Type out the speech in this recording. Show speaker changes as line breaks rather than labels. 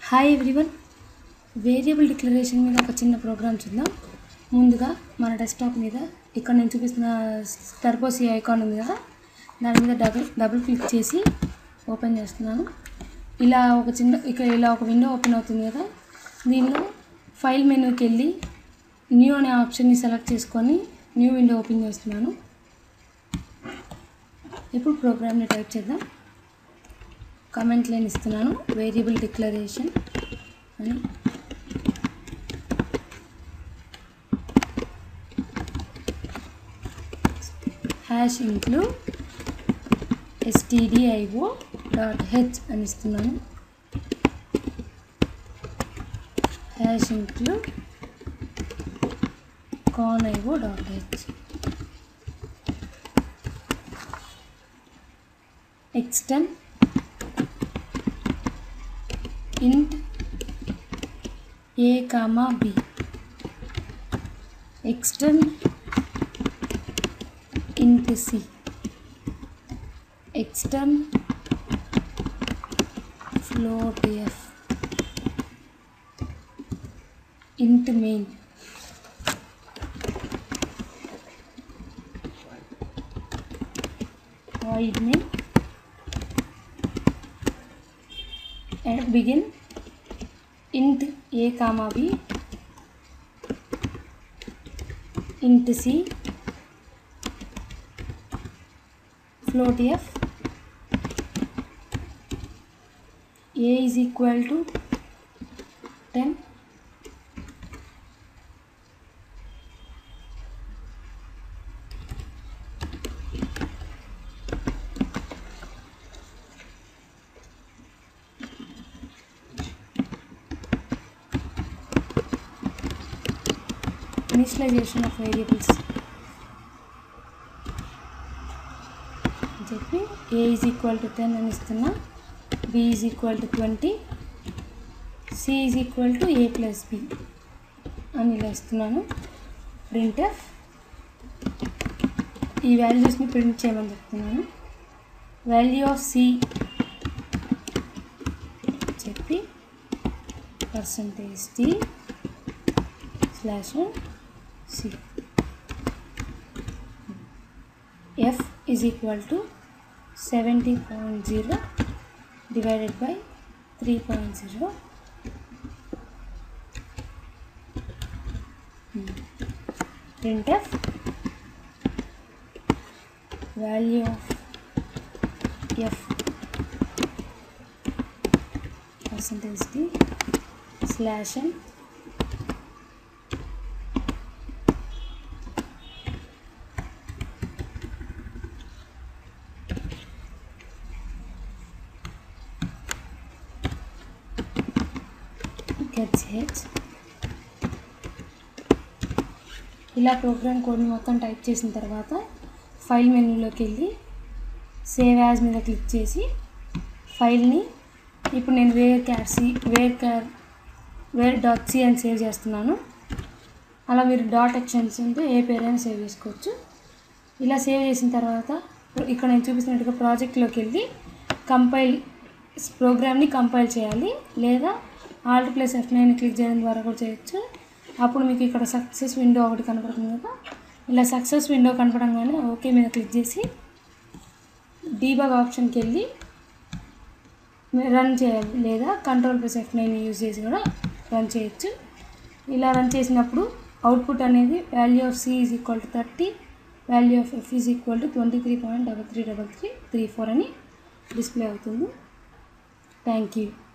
hi everyone variable declaration మీద ఒక చిన్న ప్రోగ్రామ్ చూద్దాం ముందుగా మన డెస్క్టాప్ మీద ఇక్కడ నేను చూపిస్తున్న టర్బోసి ఐకాన్ ఉంది కదా దాని మీద డబుల్ డబుల్ క్లిక్ చేసి ఓపెన్ చేస్తున్నాను ఇలా ఒక చిన్న ఇక్కడ ఇలా ఒక విండో ఓపెన్ అవుతుంది కదా దీనిలో ఫైల్ మెనూకి వెళ్ళి న్యూ అనే ఆప్షన్ని సెలెక్ట్ చేసుకొని న్యూ విండో ఓపెన్ చేస్తున్నాను ఇప్పుడు ప్రోగ్రామ్ని టైప్ చేద్దాం కామెంట్ లైన్ ఇస్తున్నాను వేరియబుల్ డిక్లరేషన్ అని hash include STDIO dot h అని ఇస్తున్నాను hash include conio dot h extend int a comma b extend int c extend float f int main void main and begin int a comma b int c float f a is equal to 10 initialisation of variables అని చెప్పి a is equal to ten అని ఇస్తున్నా b is equal to twenty c is equal to a plus b అని ఇలా ఇస్తున్నాను print F ఈ వాల్యూస్ని print చేయమని చెప్తున్నాను వాల్యూ ఆఫ్ సి చెప్పి percentage t slash c f is equal to seventy point zero divided by three point zero print f value of f percentage d slash and gets h ఇలా program కోడ్ని మొత్తం type చేసిన తర్వాత file మెనూలోకి వెళ్ళి save as మీద click చేసి ఫైల్ని ఇప్పుడు నేను వేర్ క్యాట్ సి వేర్ క్యార్ వేర్ డాట్ సి అని సేవ్ చేస్తున్నాను అలా మీరు డాట్ ఎక్స్టెన్షన్తో ఏ పేరైనా సేవ్ చేసుకోవచ్చు ఇలా సేవ్ చేసిన తర్వాత ఇక్కడ నేను చూపిస్తున్నట్టుగా ప్రాజెక్ట్లోకి వెళ్ళి కంపైల్ ప్రోగ్రామ్ని కంపైల్ చేయాలి లేదా alt plus F nine click చేయడం ద్వారా కూడా చేయొచ్చు అప్పుడు మీకు ఇక్కడ సక్సెస్ విండో ఒకటి కనపడుతుంది కదా ఇలా సక్సెస్ విండో కనపడంగానే ఓకే మీద క్లిక్ చేసి డీబాగ్ ఆప్షన్కి వెళ్ళి రన్ చేయాలి లేదా control plus F nine use చేసి కూడా రన్ చేయొచ్చు ఇలా రన్ చేసినప్పుడు అవుట్పుట్ అనేది value of C is equal to thirty value of F is equal to twenty three point double three double three three four అని display అవుతుంది thank you